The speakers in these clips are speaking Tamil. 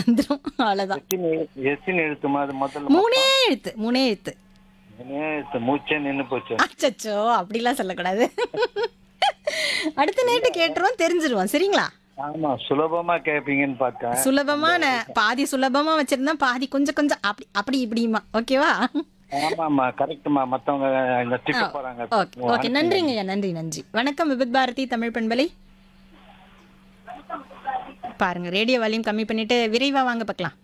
வந்துடும் அவ்வளோதான் எத்தனை எத்தனை எழுத்துமா அது முதல்ல மூணே எழுத்து மூணே எழுத்து மூணே எழுத்து மூச்சே நின்னு போச்சு அச்சச்சோ அப்படிலாம் சொல்லக்கூடாது அடுத்த நைட்டு கேட்டுருவோம் தெரிஞ்சிருவோம் சரிங்களா ஆமா சுலபமா கேப்பீங்கன்னு பார்த்தேன் சுலபமா நான் பாதி சுலபமா வச்சிருந்தா பாதி கொஞ்சம் கொஞ்சம் அப்படி அப்படி இப்படிமா ஓகேவா ஆமாமா கரெக்ட்மா மத்தவங்க இந்த திட்டு போறாங்க ஓகே ஓகே நன்றிங்க ஐயா நன்றி நன்றி வணக்கம் விபித் பாரதி தமிழ் பண்பலை பாருங்க ரேடியோ வால்யூம் கம்மி பண்ணிட்டு விரைவா வாங்க பார்க்கலாம்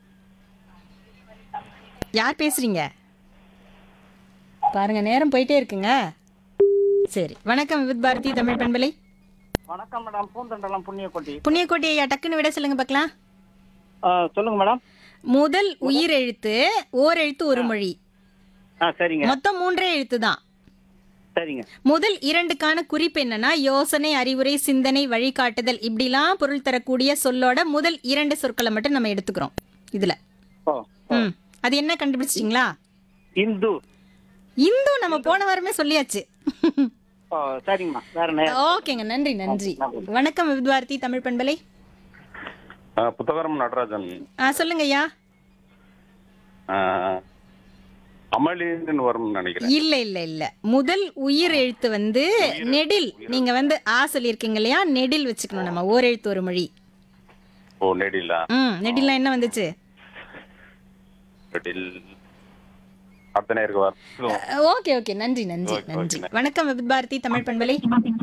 யார் பேசுறீங்க பாருங்க நேரம் போயிட்டே இருக்குங்க சரி வணக்கம் விபித் பாரதி தமிழ் பண்பலை வணக்கம் மேடம் பூந்தண்டலம் புண்ணியக்கோட்டி புண்ணியக்கோட்டி ஐயா டக்குன்னு விட சொல்லுங்க பார்க்கலாம் ஆ, சொல்லுங்க மேடம் முதல் உயிர் எழுத்து ஓர் எழுத்து ஒரு மொழி ஆ சரிங்க மொத்தம் மூன்றே எழுத்து தான் சரிங்க முதல் இரண்டுக்கான குறிப்பு என்னன்னா யோசனை அறிவுரை சிந்தனை வழிகாட்டுதல் இப்படிலாம் பொருள் தரக்கூடிய சொல்லோட முதல் இரண்டு சொற்களை மட்டும் நம்ம எடுத்துக்கிறோம் இதுல ஓ ம் அது என்ன கண்டுபிடிச்சிட்டீங்களா இந்து இந்து நம்ம போன வாரமே சொல்லியாச்சு ஓ சரிங்கம்மா வேற நே ஓகேங்க நன்றி நன்றி வணக்கம் வித்வார்த்தி தமிழ் பண்பலை ஆ, புத்தகரம் நடராஜன் ஆ சொல்லுங்க ஐயா ஆ, அமளின்னு வரும்னு நினைக்கிறேன் இல்ல இல்ல இல்ல முதல் உயிர் எழுத்து வந்து நெடில் நீங்க வந்து ஆ சொல்லியிருக்கீங்க இல்லையா நெடில் வச்சுக்கணும் நம்ம ஓர் எழுத்து ஒரு மொழி ஓ நெடிலா ம் நெடில்லாம் என்ன வந்துச்சு நெடில் அடுத்த நேருக்கு வரும் ஓகே ஓகே நன்றி நன்றி ஓகே, நன்றி ஓகே. வணக்கம் விபித் பாரதி தமிழ் பண்பலை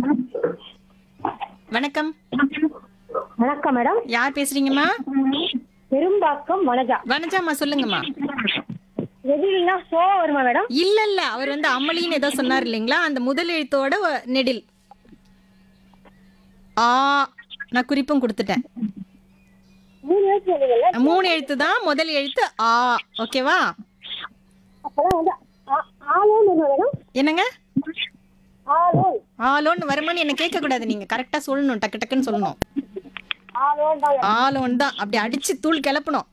வணக்கம் வணக்கம் மேடம் யார் பேசுறீங்கம்மா பெரும்பாக்கம் வனஜா வனஜாம்மா சொல்லுங்கம்மா எதிரினா சோ வருமா மேடம் இல்ல இல்ல அவர் வந்து அமளின்னு ஏதோ சொன்னார் இல்லைங்களா அந்த முதல் எழுத்தோட ஒ- நெடில் ஆ நான் குறிப்பும் கொடுத்துட்டேன் மூணு எழுத்து சொன்னீங்கல்ல மூணு எழுத்து தான் முதல் எழுத்து ஆ ஓகேவா அப்பதான் வந்து ஆ- ஆலோன் வருமா மேடம் என்னங்க ஆலோன் ஆலோன்னு வருமான்னு என்ன கேட்க கூடாது நீங்க கரெக்டா சொல்லணும் டக்கு டக்குன்னு சொல்லணும் ஆலோன் தான் ஆலோன் தான் அப்படி அடிச்சு தூள் கிளப்பணும்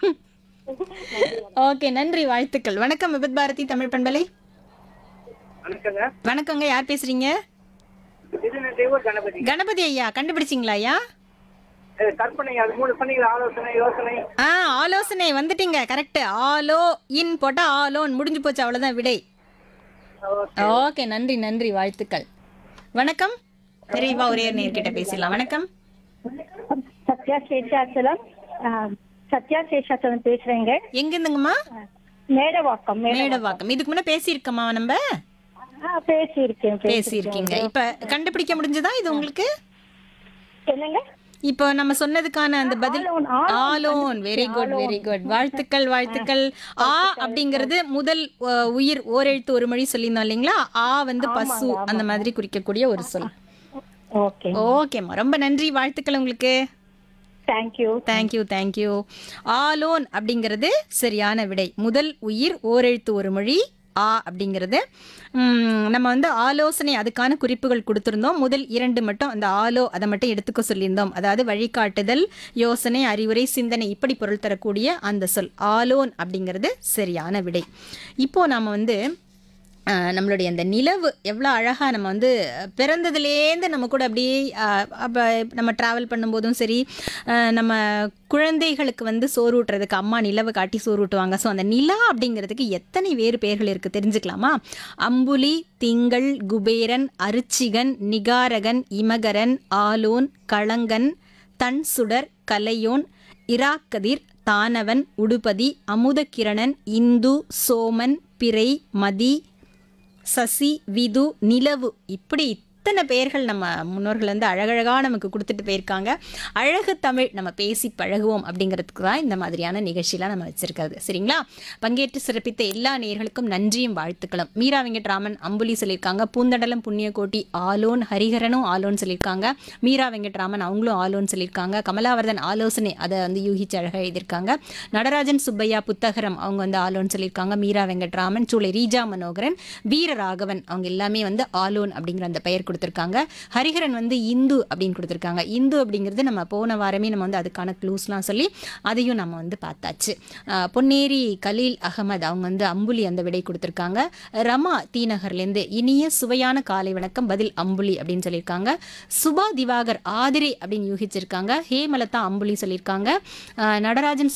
ஓகே நன்றி வாழ்த்துக்கள் வணக்கம் விபத் பாரதி தமிழ் பண்பலை வணக்கங்க வணக்கங்க யார் பேசுறீங்க இது தெய்வ கணபதி கணபதி ஐயா கண்டுபிடிச்சிங்களா ஐயா இது கற்பனை அது மூணு சொன்னீங்களா ஆலோசனை யோசனை ஆ ஆலோசனை வந்துட்டீங்க கரெக்ட் ஆலோ இன் போட்டா ஆலோன் முடிஞ்சு போச்சு அவ்வளவுதான் விடை ஓகே நன்றி நன்றி வாழ்த்துக்கள் வணக்கம் விரைவா ஒரே நேர்கிட்ட பேசிடலாம் வணக்கம் சத்யா சேஷாச்சலம் ஆ, சத்யா சேஷாச்சலம் பேசுறேங்க எங்க இருந்துங்கம்மா மேடவாக்கம் மேட மேடவாக்கம் இதுக்கு முன்ன பேசியிருக்கோமா நம்ம ஆ, பேசியிருக்கேன் பேசியிருக்கீங்க இப்ப கண்டுபிடிக்க முடிஞ்சதா இது உங்களுக்கு என்னங்க இப்போ நம்ம சொன்னதுக்கான அந்த பதில் alone, alone alone very good very good வாழ்த்துக்கள் வாழ்த்துக்கள் ஆ அப்படிங்கிறது முதல் அஹ், உயிர் ஓரெழுத்து ஒரு மொழி சொல்லியிருந்தோம் இல்லைங்களா ஆ வந்து பசு அந்த மாதிரி குறிக்கக்கூடிய ஒரு சொல் ஓகே ஓகேம்மா ரொம்ப நன்றி வாழ்த்துக்கள் உங்களுக்கு தேங்க்யூ தேங்க்யூ தேங்க்யூ ஆலோன் அப்படிங்கிறது சரியான விடை முதல் உயிர் ஓரெழுத்து ஒரு மொழி ஆ அப்படிங்கிறது ம், நம்ம வந்து ஆலோசனை அதுக்கான குறிப்புகள் கொடுத்துருந்தோம் முதல் இரண்டு மட்டும் அந்த ஆலோ அதை மட்டும் எடுத்துக்க சொல்லியிருந்தோம் அதாவது வழிகாட்டுதல் யோசனை அறிவுரை சிந்தனை இப்படி பொருள் தரக்கூடிய அந்த சொல் ஆலோன் அப்படிங்கிறது சரியான விடை இப்போ நாம வந்து அஹ், நம்மளுடைய அந்த நிலவு எவ்வளோ அழகாக நம்ம வந்து பிறந்ததுலேருந்து நம்ம கூட அப்படியே அஹ், அப்ப நம்ம ட்ராவல் பண்ணும்போதும் சரி அஹ், நம்ம குழந்தைகளுக்கு வந்து சோறு ஊட்டுறதுக்கு அம்மா நிலவு காட்டி சோறு ஊட்டுவாங்க ஸோ அந்த நிலா அப்படிங்கிறதுக்கு எத்தனை வேறு பெயர்கள் இருக்குது தெரிஞ்சுக்கலாமா அம்புலி திங்கள் குபேரன் அருச்சிகன் நிகாரகன் இமகரன் ஆலோன் களங்கன் தன் சுடர் கலையோன் இராக்கதிர் தானவன் உடுபதி அமுதகிரணன் இந்து சோமன் பிறை மதி சசி விது நிலவு இப்படி இத்தனை பெயர்கள் நம்ம முன்னோர்கள் வந்து அழகழகாக நமக்கு கொடுத்துட்டு போயிருக்காங்க அழகு தமிழ் நம்ம பேசி பழகுவோம் அப்படிங்கிறதுக்கு தான் இந்த மாதிரியான நிகழ்ச்சியெலாம் நம்ம வச்சிருக்கிறது சரிங்களா பங்கேற்று சிறப்பித்த எல்லா நேயர்களுக்கும் நன்றியும் வாழ்த்துக்களும் மீரா வெங்கட்ராமன் அம்புலி சொல்லியிருக்காங்க பூந்தடலம் புண்ணியகோட்டி ஆலோன் ஹரிஹரனும் ஆலோன் சொல்லியிருக்காங்க மீரா வெங்கட்ராமன் அவங்களும் ஆலோன் சொல்லியிருக்காங்க கமலாவர்தன் ஆலோசனை அதை வந்து யூகிச்சு அழகாக எழுதியிருக்காங்க நடராஜன் சுப்பையா புத்தகரம் அவங்க வந்து ஆலோன் சொல்லியிருக்காங்க மீரா வெங்கட்ராமன் சூளை ரீஜா மனோகரன் வீரராகவன் அவங்க எல்லாமே வந்து ஆலோன் அப்படிங்கிற அந்த பெயர் கொடுத்துருக்காங்க ஹரிஹரன் வந்து இந்து அப்படின்னு கொடுத்துருக்காங்க இந்து அப்படிங்கிறது நம்ம போன வாரமே நம்ம வந்து அதுக்கான க்ளூஸ்லாம் சொல்லி அதையும் நம்ம வந்து பார்த்தாச்சு ஆஹ் பொன்னேரி கலீல் அகமது அவங்க வந்து அம்புலி அந்த விடை கொடுத்துருக்காங்க ரமா தீநகர்லேருந்து இனிய சுவையான காலை வணக்கம் பதில் அம்புலி அப்படின்னு சொல்லியிருக்காங்க சுபா திவாகர் ஆதிரை அப்படின்னு யூகிச்சிருக்காங்க ஹேமலதா அம்புலி சொல்லியிருக்காங்க ஆஹ் நடராஜன்